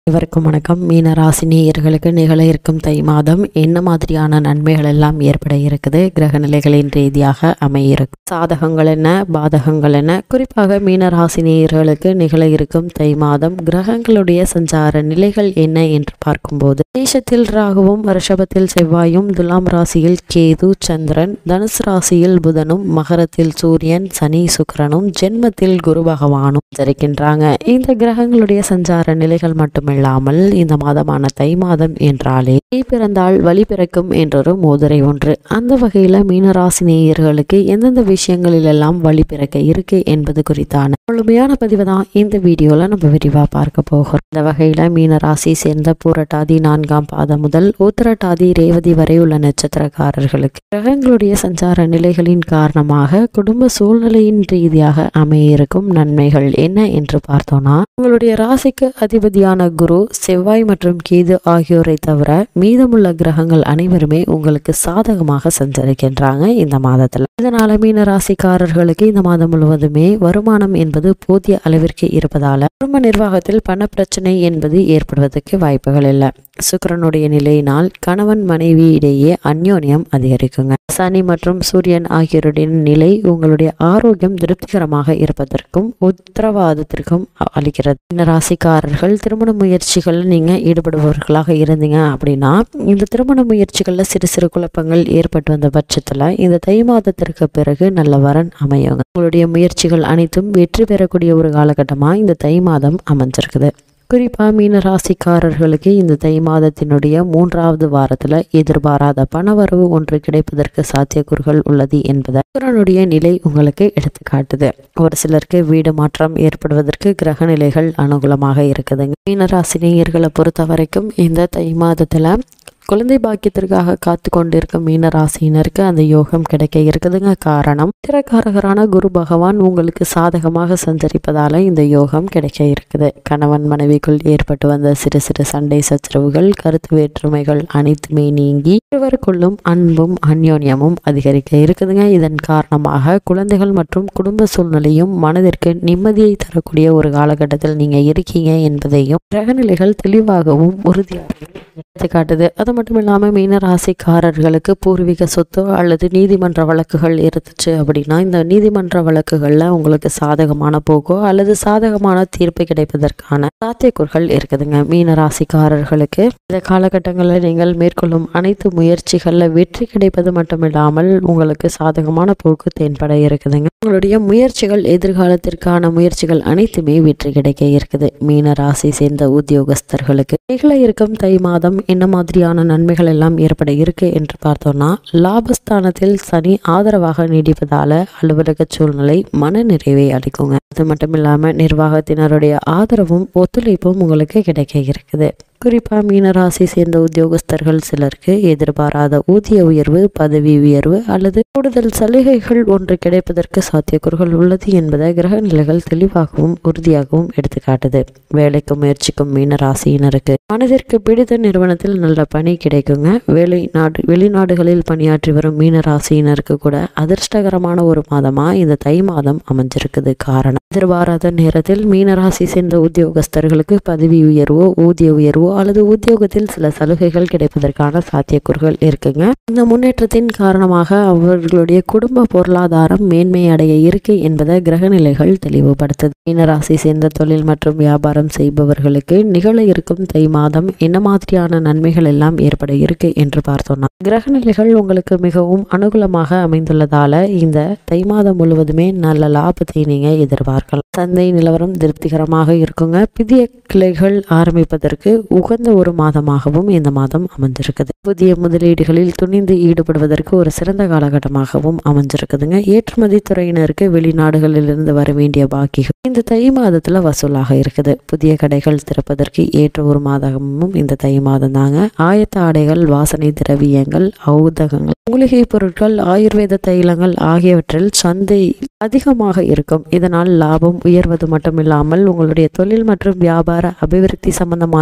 இவருக்கும் வணக்கம் மீன ராசி நேயர்களுக்கு நிகழ இருக்கும் தை மாதம் என்ன மாதிரியான நன்மைகள் எல்லாம் ஏற்பட இருக்குது கிரக நிலைகளின் ரீதியாக அமையிருக்கும் சாதகங்கள் என்ன பாதகங்கள் என்ன குறிப்பாக மீன ராசி நேயர்களுக்கு நிகழ இருக்கும் தை மாதம் கிரகங்களுடைய சஞ்சார நிலைகள் என்ன என்று பார்க்கும்போது தேசத்தில் ராகுவும் ரிஷபத்தில் செவ்வாயும் துலாம் ராசியில் கேது சந்திரன் தனுசு ராசியில் புதனும் மகரத்தில் சூரியன் சனி சுக்கிரனும் ஜென்மத்தில் குரு பகவானும் இருக்கின்றாங்க இந்த கிரகங்களுடைய சஞ்சார நிலைகள் மட்டுமில்லாமல் இந்த மாதமான தை மாதம் என்றாலே தை பிறந்தால் வழி பிறக்கும் என்றொரு மோதிரை ஒன்று அந்த வகையில மீனராசி நேயர்களுக்கு எந்தெந்த விஷயங்களிலெல்லாம் வழி பிறக்க இருக்கு என்பது குறித்தான முழுமையான பதிவை தான் இந்த வீடியோல நம்ம விரிவா பார்க்க போகிறோம் இந்த வகையில மீனராசி சேர்ந்த பூரட்டாதி நான்காம் பாதம் முதல் உத்திரட்டாதி ரேவதி வரை உள்ள நட்சத்திரக்காரர்களுக்கு கிரகங்களுடைய சஞ்சார நிலைகளின் காரணமாக குடும்ப சூழ்நிலையின் ரீதியாக அமையிருக்கும் நன்மைகள் என்ன என்று பார்த்தோம்னா உங்களுடைய ராசிக்கு அதிபதியான குரு செவ்வாய் மற்றும் கேது ஆகியோரை தவிர மீதமுள்ள கிரகங்கள் அனைவருமே உங்களுக்கு சாதகமாக சஞ்சரிக்கின்றாங்க இந்த மாதத்துல இதனால மீன ராசிக்காரர்களுக்கு இந்த மாதம் முழுவதுமே வருமானம் என்பது போதிய அளவிற்கு இருப்பதால குடும்ப நிர்வாகத்தில் பண பிரச்சனை என்பது ஏற்படுவதற்கு வாய்ப்புகள் இல்லை சுக்கிரனுடைய நிலையினால் கணவன் மனைவி இடையே அந்யோன்யம் அதிகரிக்குங்க சனி மற்றும் சூரியன் ஆகியோருடைய நிலை உங்களுடைய ஆரோக்கியம் திருப்திகரமாக இருப்பதற்கும் உத்தரவாதத்திற்கும் அளிக்கிறது இந்த ராசிக்காரர்கள் திருமண முயற்சிகள் நீங்க ஈடுபடுபவர்களாக இருந்தீங்க அப்படின்னா இந்த திருமண முயற்சிகள்ல சிறு சிறு குழப்பங்கள் ஏற்பட்டு வந்த பட்சத்துல இந்த தை மாதத்திற்கு பிறகு நல்ல வரன் அமையுங்க உங்களுடைய முயற்சிகள் அனைத்தும் வெற்றி பெறக்கூடிய ஒரு காலகட்டமா இந்த தை மாதம் அமைஞ்சிருக்குது குறிப்பா மீன ராசிக்காரர்களுக்கு இந்த தை மாதத்தினுடைய மூன்றாவது வாரத்துல எதிர்பாராத பணவரவு ஒன்று கிடைப்பதற்கு சாத்தியக்கூறுகள் உள்ளது என்பதை சுக்கிரனுடைய நிலை உங்களுக்கு எடுத்து காட்டுது ஒரு சிலருக்கு வீடு மாற்றம் ஏற்படுவதற்கு கிரக நிலைகள் அனுகூலமாக இருக்குதுங்க மீனராசி நேயர்களை பொறுத்த வரைக்கும் இந்த தை மாதத்துல குழந்தை பாக்கியத்திற்காக காத்து கொண்டிருக்கும் மீன ராசியினருக்கு அந்த யோகம் கிடைக்க இருக்குதுங்க காரணம் திறக்காரகரான குரு பகவான் உங்களுக்கு சாதகமாக சஞ்சரிப்பதால இந்த யோகம் கிடைக்க இருக்குது கணவன் மனைவிக்குள் ஏற்பட்டு வந்த சிறு சிறு சண்டை சச்சரவுகள் கருத்து வேற்றுமைகள் அனைத்துமே நீங்கி இருவருக்குள்ளும் அன்பும் அந்யோன்யமும் அதிகரிக்க இருக்குதுங்க இதன் காரணமாக குழந்தைகள் மற்றும் குடும்ப சூழ்நிலையும் மனதிற்கு நிம்மதியை தரக்கூடிய ஒரு காலகட்டத்தில் நீங்க இருக்கீங்க என்பதையும் கிரகநிலைகள் தெளிவாகவும் உறுதியாகவும் எடுத்து காட்டுது அது மட்டும் இல்லாமல் மீன ராசிக்காரர்களுக்கு பூர்வீக சொத்து அல்லது நீதிமன்ற வழக்குகள் இருந்துச்சு அப்படின்னா இந்த நீதிமன்ற வழக்குகளில் உங்களுக்கு சாதகமான போக்கோ அல்லது சாதகமான தீர்ப்பு கிடைப்பதற்கான சாத்தியக்கூறுகள் இருக்குதுங்க மீன ராசிக்காரர்களுக்கு இந்த காலகட்டங்களில் நீங்கள் மேற்கொள்ளும் அனைத்து முயற்சிகளில் வெற்றி கிடைப்பது மட்டுமில்லாமல் உங்களுக்கு சாதகமான போக்கு தென்பட இருக்குதுங்க உங்களுடைய முயற்சிகள் எதிர்காலத்திற்கான முயற்சிகள் அனைத்துமே வெற்றி கிடைக்க இருக்குது மீன ராசி சேர்ந்த உத்தியோகஸ்தர்களுக்கு நிகழ இருக்கும் தை மாதம் என்ன மாதிரியான நன்மைகள் எல்லாம் ஏற்பட இருக்கு என்று பார்த்தோம்னா லாபஸ்தானத்தில் சனி ஆதரவாக நீடிப்பதால அலுவலக சூழ்நிலை மன நிறைவை அளிக்குங்க அது மட்டும் இல்லாம நிர்வாகத்தினருடைய ஆதரவும் ஒத்துழைப்பும் உங்களுக்கு கிடைக்க இருக்குது குறிப்பா மீனராசி சேர்ந்த உத்தியோகஸ்தர்கள் சிலருக்கு எதிர்பாராத ஊதிய உயர்வு பதவி உயர்வு அல்லது கூடுதல் சலுகைகள் ஒன்று கிடைப்பதற்கு சாத்தியக்கூறுகள் உள்ளது என்பதை கிரக நிலைகள் தெளிவாகவும் உறுதியாகவும் எடுத்துக்காட்டுது வேலைக்கு முயற்சிக்கும் மீனராசியினருக்கு மனதிற்கு பிடித்த நிறுவனத்தில் நல்ல பணி கிடைக்குங்க வேலை நாடு வெளிநாடுகளில் பணியாற்றி வரும் மீனராசியினருக்கு கூட அதிர்ஷ்டகரமான ஒரு மாதமா இந்த தை மாதம் அமைஞ்சிருக்குது காரணம் எதிர்பாராத நேரத்தில் மீனராசி சேர்ந்த உத்தியோகஸ்தர்களுக்கு பதவி உயர்வோ ஊதிய உயர்வோ அல்லது உத்தியோகத்தில் சில சலுகைகள் கிடைப்பதற்கான சாத்தியக்கூறுகள் இருக்குங்க இந்த முன்னேற்றத்தின் காரணமாக அவர்களுடைய குடும்ப பொருளாதாரம் மேன்மை அடைய இருக்கு என்பதை கிரகநிலைகள் தெளிவுபடுத்துது மீனராசி சேர்ந்த தொழில் மற்றும் வியாபாரம் செய்பவர்களுக்கு நிகழ இருக்கும் தை மாதம் என்ன மாதிரியான நன்மைகள் எல்லாம் ஏற்பட இருக்கு என்று பார்த்தோம்னா கிரகநிலைகள் உங்களுக்கு மிகவும் அனுகூலமாக அமைந்துள்ளதால இந்த தை மாதம் முழுவதுமே நல்ல லாபத்தை நீங்க எதிர்பார்க்கலாம் சந்தை நிலவரம் திருப்திகரமாக இருக்குங்க புதிய கிளைகள் ஆரம்பிப்பதற்கு உகந்த ஒரு மாதமாகவும் இந்த மாதம் அமைஞ்சிருக்குது புதிய முதலீடுகளில் துணிந்து ஈடுபடுவதற்கு ஒரு சிறந்த காலகட்டமாகவும் அமைஞ்சிருக்குதுங்க ஏற்றுமதி துறையினருக்கு வெளிநாடுகளிலிருந்து வர வேண்டிய பாக்கிகள் இந்த தை மாதத்துல வசூலாக இருக்குது புதிய கடைகள் திறப்பதற்கு ஏற்ற ஒரு மாதமும் இந்த தை மாதம் தாங்க ஆயத்த ஆடைகள் வாசனை திரவியங்கள் ஔதகங்கள் மூலிகை பொருட்கள் ஆயுர்வேத தைலங்கள் ஆகியவற்றில் சந்தை அதிகமாக இருக்கும் இதனால் லாபம் உயர்வது மட்டுமில்லாமல் உங்களுடைய தொழில் மற்றும் வியாபார அபிவிருத்தி சம்பந்தமான முயற்சிகள்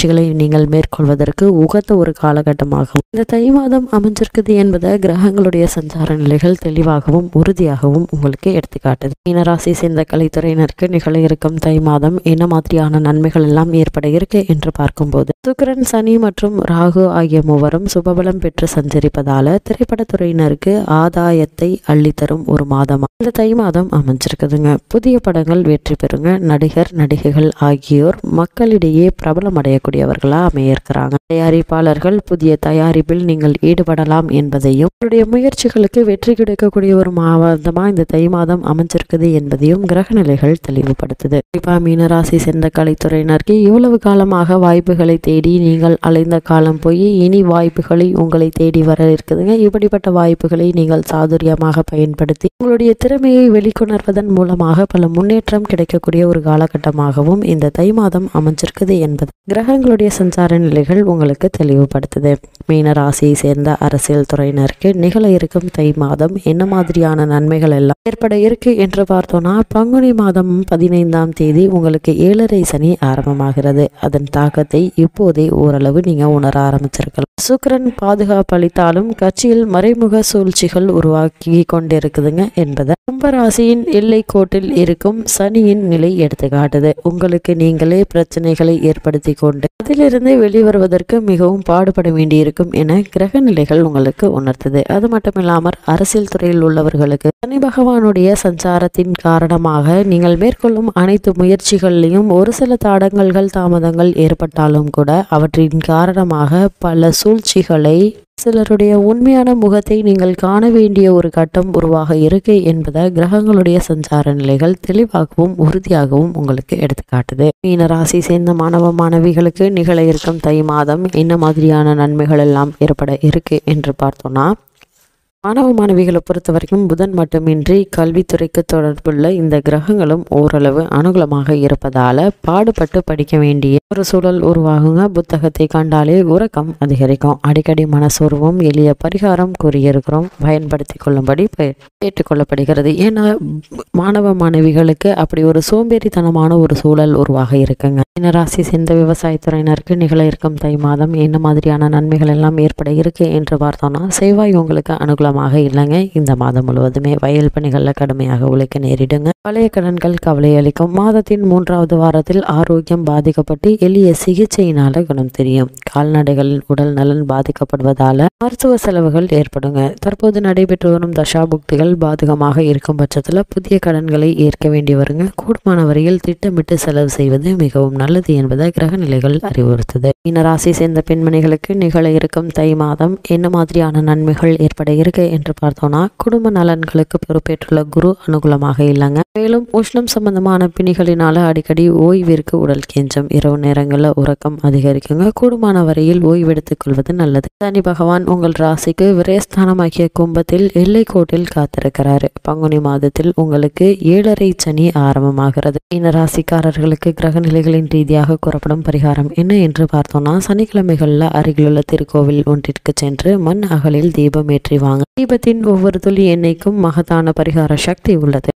முயற்சிகளை நீங்கள் மேற்கொள்வதற்கு உகந்த ஒரு காலகட்டமாகும் இந்த தை மாதம் அமைஞ்சிருக்குது என்பதை கிரகங்களுடைய சஞ்சார நிலைகள் தெளிவாகவும் உறுதியாகவும் உங்களுக்கு எடுத்துக்காட்டுது மீனராசி சேர்ந்த கலைத்துறையினருக்கு நிகழ இருக்கும் தை மாதம் என்ன மாதிரியான நன்மைகள் எல்லாம் ஏற்பட இருக்கு என்று பார்க்கும்போது சுக்கிரன் சனி மற்றும் ராகு ஆகிய மூவரும் சுபபலம் பெற்று சஞ்சரிப்பதால திரைப்படத்துறையினருக்கு ஆதாயத்தை அள்ளித்தரும் ஒரு மாதமா இந்த தை மாதம் அமைஞ்சிருக்குதுங்க புதிய படங்கள் வெற்றி பெறுங்க நடிகர் நடிகைகள் ஆகியோர் மக்களிடையே பிரபலம் அடையக்கூடியவர்களா அமையிருக்கிறாங்க தயாரிப்பாளர்கள் புதிய தயாரிப்பில் நீங்கள் ஈடுபடலாம் என்பதையும் உங்களுடைய முயற்சிகளுக்கு வெற்றி கிடைக்கக்கூடிய ஒரு மாதமா இந்த தை மாதம் அமைஞ்சிருக்குது என்பதையும் கிரக நிலைகள் தெளிவுபடுத்துது குறிப்பா மீனராசி சேர்ந்த கலைத்துறையினருக்கு இவ்வளவு காலமாக வாய்ப்புகளை தேடி நீங்கள் அலைந்த காலம் போய் இனி வாய்ப்புகளை உங்களை தேடி வர இருக்குதுங்க இப்படிப்பட்ட வாய்ப்புகளை நீங்கள் சாதுரியமாக பயன்படுத்தி உங்களுடைய திறமையை வெளிக்கொணர்வதன் மூலமாக பல முன்னேற்றம் கிடைக்கக்கூடிய ஒரு காலகட்டமாகவும் இந்த தை மாதம் அமைஞ்சிருக்குது என்பது கிரகங்களுடைய சஞ்சார நிலைகள் உங்களுக்கு தெளிவுபடுத்துது மீன ராசியை சேர்ந்த அரசியல் துறையினருக்கு நிகழ இருக்கும் தை மாதம் என்ன மாதிரியான நன்மைகள் எல்லாம் ஏற்பட இருக்கு என்று பார்த்தோம்னா பங்குனி மாதம் பதினைந்தாம் தேதி உங்களுக்கு ஏழரை சனி ஆரம்பமாகிறது அதன் தாக்கத்தை இப்போதே ஓரளவு நீங்க உணர ஆரம்பிச்சிருக்கலாம் சுக்கிரன் பாதுகாப்பு அளித்தாலும் கட்சியில் மறைமுக சூழ்ச்சிகள் உருவாக்கி கொண்டிருக்குதுங்க என்பதை கும்பராசியின் எல்லை கோட்டில் இருக்கும் சனியின் நிலை எடுத்துக்காட்டுது உங்களுக்கு நீங்களே பிரச்சனைகளை ஏற்படுத்தி கொண்டு அதிலிருந்து வெளிவருவதற்கு மிகவும் பாடுபட வேண்டியிருக்கும் என கிரக நிலைகள் உங்களுக்கு உணர்த்துது அது மட்டும் இல்லாமல் அரசியல் துறையில் உள்ளவர்களுக்கு சனி பகவானுடைய சஞ்சாரத்தின் காரணமாக நீங்கள் மேற்கொள்ளும் அனைத்து முயற்சிகளிலும் ஒரு சில தடங்கல்கள் தாமதங்கள் ஏற்பட்டாலும் கூட அவற்றின் காரணமாக பல சூழ்ச்சிகளை சிலருடைய உண்மையான முகத்தை நீங்கள் காண வேண்டிய ஒரு கட்டம் உருவாக இருக்கு என்பதை கிரகங்களுடைய சஞ்சார நிலைகள் தெளிவாகவும் உறுதியாகவும் உங்களுக்கு எடுத்துக்காட்டுது மீன ராசி சேர்ந்த மாணவ மாணவிகளுக்கு நிகழ இருக்கும் தை மாதம் என்ன மாதிரியான நன்மைகள் எல்லாம் ஏற்பட இருக்கு என்று பார்த்தோம்னா மாணவ மாணவிகளை பொறுத்த வரைக்கும் புதன் மட்டுமின்றி கல்வித்துறைக்கு தொடர்புள்ள இந்த கிரகங்களும் ஓரளவு அனுகூலமாக இருப்பதால பாடுபட்டு படிக்க வேண்டிய ஒரு சூழல் உருவாகுங்க புத்தகத்தை கண்டாலே உறக்கம் அதிகரிக்கும் அடிக்கடி மனசோர்வும் எளிய பரிகாரம் கூறியிருக்கிறோம் பயன்படுத்தி கொள்ளும்படி ப- கேட்டுக்கொள்ளப்படுகிறது ஏன்னா மாணவ மாணவிகளுக்கு அப்படி ஒரு சோம்பேறித்தனமான ஒரு சூழல் உருவாக இருக்குங்க மீனராசி சேர்ந்த விவசாயத்துறையினருக்கு நிகழ இருக்கும் தை மாதம் என்ன மாதிரியான நன்மைகள் எல்லாம் ஏற்பட இருக்கு என்று பார்த்தோம்னா செவ்வாய் உங்களுக்கு அனுகூலமாக இல்லைங்க இந்த மாதம் முழுவதுமே வயல் பணிகளில் கடுமையாக உழைக்க நேரிடுங்க பழைய கடன்கள் கவலை அளிக்கும் மாதத்தின் மூன்றாவது வாரத்தில் ஆரோக்கியம் பாதிக்கப்பட்டு எளிய சிகிச்சையினால குணம் தெரியும் கால்நடைகளின் உடல் நலன் பாதிக்கப்படுவதால மருத்துவ செலவுகள் ஏற்படுங்க தற்போது நடைபெற்று வரும் தசாபுக்திகள் பாதகமாக இருக்கும் பட்சத்தில் புதிய கடன்களை ஏற்க வேண்டி வருங்க கூடுமான வரையில் திட்டமிட்டு செலவு செய்வது மிகவும் நல்லது என்பதை கிரக நிலைகள் அறிவுறுத்துது மீனராசி சேர்ந்த பெண்மணிகளுக்கு நிகழ இருக்கும் தை மாதம் என்ன மாதிரியான நன்மைகள் ஏற்பட இருக்கு என்று பார்த்தோம்னா குடும்ப நலன்களுக்கு பொறுப்பேற்றுள்ள குரு அனுகூலமாக இல்லைங்க மேலும் உஷ்ணம் சம்பந்தமான பிணிகளினால அடிக்கடி ஓய்விற்கு உடல் கெஞ்சும் இரவு நேரங்களில் உறக்கம் அதிகரிக்குங்க கூடுமான வரையில் ஓய்வெடுத்துக் கொள்வது நல்லது சனி பகவான் உங்கள் ராசிக்கு விரயஸ்தானமாகிய கும்பத்தில் எல்லை கோட்டில் காத்திருக்கிறாரு பங்குனி மாதத்தில் உங்களுக்கு ஏழரை சனி ஆரம்பமாகிறது இந்த ராசிக்காரர்களுக்கு கிரக நிலைகளின் ரீதியாக கூறப்படும் பரிகாரம் என்ன என்று பார்த்தோம்னா சனிக்கிழமைகளில் அருகிலுள்ள திருக்கோவில் ஒன்றிற்கு சென்று மண் அகலில் தீபம் ஏற்றி வாங்க தீபத்தின் ஒவ்வொரு துளி எண்ணெய்க்கும் மகத்தான பரிகார சக்தி உள்ளது